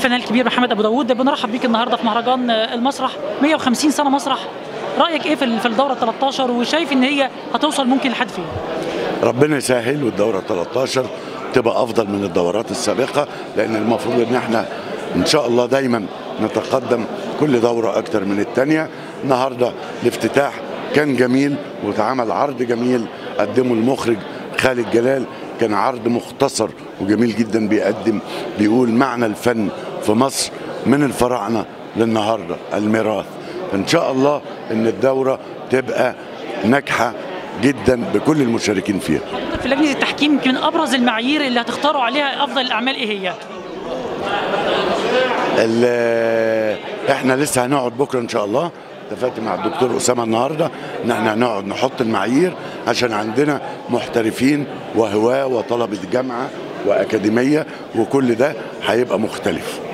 الفنان الكبير محمد ابو داوود بنرحب بيك النهارده في مهرجان المسرح 150 سنه مسرح رايك ايه في في الدوره 13 وشايف ان هي هتوصل ممكن لحد فين ربنا يسهل والدوره 13 تبقى افضل من الدورات السابقه لان المفروض ان احنا ان شاء الله دايما نتقدم كل دوره اكتر من الثانيه النهارده الافتتاح كان جميل واتعمل عرض جميل قدمه المخرج خالد جلال كان عرض مختصر وجميل جدا بيقدم بيقول معنى الفن في مصر من الفراعنه للنهارده الميراث ان شاء الله ان الدوره تبقى ناجحه جدا بكل المشاركين فيها حضرتك في لجنه التحكيم يمكن ابرز المعايير اللي هتختاروا عليها افضل الاعمال ايه هي ال- احنا لسه هنقعد بكره ان شاء الله اتفقت مع الدكتور اسامه النهارده ان احنا هنقعد نحط المعايير عشان عندنا محترفين وهواه وطلبه جامعه واكاديميه وكل ده هيبقى مختلف